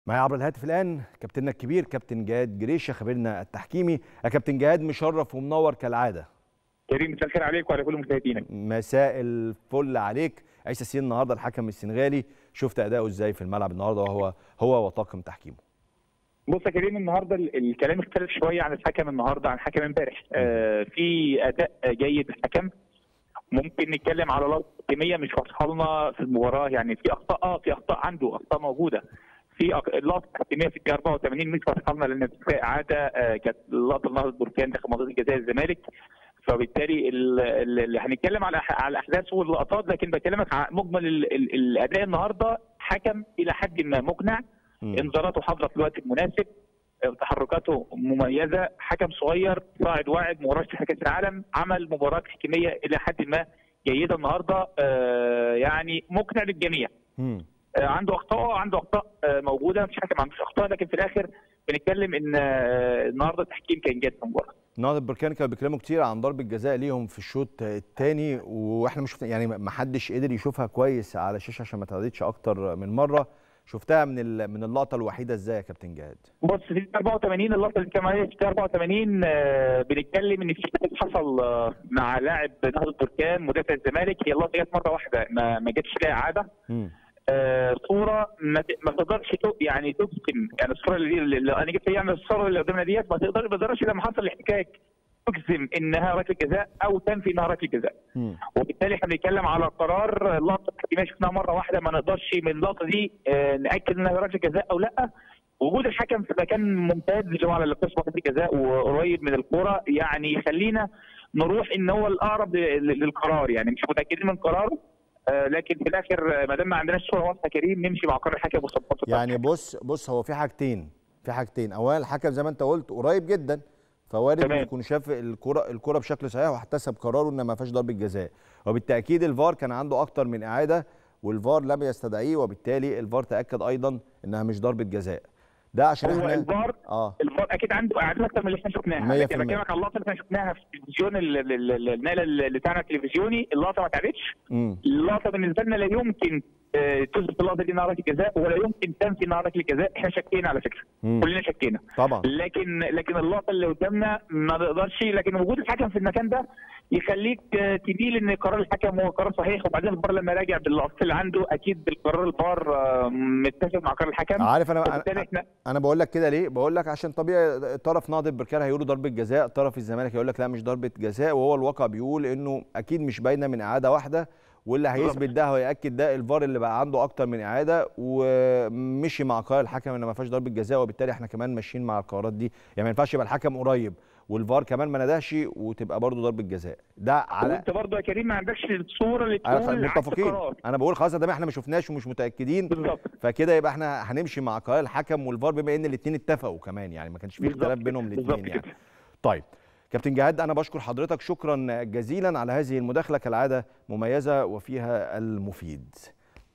معايا عبر الهاتف الان كابتننا الكبير كابتن جهاد جريشه خبيرنا التحكيمي يا كابتن جهاد مشرف ومنور كالعاده كريم مساء الخير عليك وعلى كل مشاهدينك مساء الفل عليك عيسى سين النهارده الحكم السنغالي شفت اداؤه ازاي في الملعب النهارده وهو هو وطاقم تحكيمه بص يا كريم النهارده الكلام اختلف شويه عن الحكم النهارده عن الحكم امبارح آه في اداء جيد الحكم ممكن نتكلم على لقطه تحكيميه مش واضحه لنا في المباراه يعني في اخطاء اه في اخطاء عنده اخطاء موجوده في اللقطه التحكيميه في الدقيقه 84 مش واضحه لنا لان في اعاده آه كانت لقطه نهضه بركان داخل منطقه جزاء الزمالك فبالتالي اللي هنتكلم على على الاحداث واللقطات لكن بكلمك على مجمل الاداء النهارده حكم الى حد ما مقنع انذاراته حاضره في الوقت المناسب تحركاته مميزه حكم صغير صاعد واعد مرشح لكاس العالم عمل مباراه تحكيميه الى حد ما جيده النهارده آه يعني مقنع للجميع آه عنده اخطاء عنده اخطاء آه موجوده مش حكم ما عندوش اخطاء لكن في الاخر بنتكلم ان النهارده التحكيم كان جيد في المباراه نهضة بركان كانوا بيتكلموا كتير عن ضربة جزاء ليهم في الشوط الثاني واحنا مش يعني ما حدش قدر يشوفها كويس على الشاشه عشان ما اتعرضتش اكتر من مره شفتها من من اللقطه الوحيده ازاي يا كابتن جهاد؟ بص في 84 اللقطه اللي كمان في 84 آه بنتكلم ان في حصل آه مع لاعب نهضه بركان مدافع الزمالك هي اللقطه جت مره واحده ما, ما جتش لها اعاده آه صوره ما, ما تقدرش يعني تجزم يعني الصوره اللي, اللي انا جبت يعني الصوره اللي قدامنا ديت ما تقدرش ما تقدرش لما حصل الاحتكاك تجزم انها ركله جزاء او تنفي انها ركله جزاء وبالتالي احنا بنتكلم على قرار اللقطه التحكيميه شفناها مره واحده ما نقدرش من اللقطه دي آه ناكد انها ركله جزاء او لا وجود الحكم في مكان ممتاز اللي هو على الاقتصاد ركله الجزاء وقريب من الكوره يعني يخلينا نروح ان هو الاقرب للقرار يعني مش متاكدين من قراره آه لكن في الاخر ما دام ما عندناش صوره واضحه كريم نمشي مع قرار الحكم وصفاته يعني بص بص هو في حاجتين في حاجتين اولا الحكم زي ما انت قلت قريب جدا فوارد يكون شاف الكره الكره بشكل صحيح واحتسب قراره ان ما فيهاش ضربه جزاء وبالتاكيد الفار كان عنده اكتر من اعاده والفار لم يستدعيه وبالتالي الفار تاكد ايضا انها مش ضربه جزاء ده عشان هو احنا الفار اه الفار اكيد عنده اعداد اكتر من اللي احنا شفناها لكن بكلمك على اللقطه اللي احنا شفناها في التلفزيون النقله بتاعنا التلفزيوني اللقطه ما اتعادتش اللقطه بالنسبه لنا لا يمكن تثبت اللقطه دي انها ركله جزاء ولا يمكن تنفي انها ركله جزاء احنا شكينا على فكره مم. كلنا شكينا طبعا لكن لكن اللقطه اللي قدامنا ما نقدرش لكن وجود الحكم في المكان ده يخليك تميل ان قرار الحكم هو قرار صحيح وبعدين الفار لما راجع باللقطات اللي عنده اكيد بالقرار الفار متفق مع قرار الحكم عارف انا انا, احنا انا بقول لك كده ليه؟ بقول لك عشان طبيعي طرف نهضه بركان هيقولوا ضربه جزاء طرف الزمالك هيقول لك لا مش ضربه جزاء وهو الواقع بيقول انه اكيد مش باينه من اعاده واحده واللي هيثبت ده ويأكد ده الفار اللي بقى عنده اكتر من اعاده ومشي مع قرار الحكم ان ما فيهاش ضربه جزاء وبالتالي احنا كمان ماشيين مع القرارات دي يعني ما ينفعش يبقى الحكم قريب والفار كمان ما ندهش وتبقى برضه ضربه جزاء ده على وانت برضه يا كريم ما عندكش الصوره اللي تقول متفقين انا بقول خلاص ده احنا ما شفناش ومش متاكدين بالظبط فكده يبقى احنا هنمشي مع قرار الحكم والفار بما ان الاثنين اتفقوا كمان يعني ما كانش في اختلاف بينهم الاثنين يعني طيب كابتن جهاد انا بشكر حضرتك شكرا جزيلا على هذه المداخله كالعاده مميزه وفيها المفيد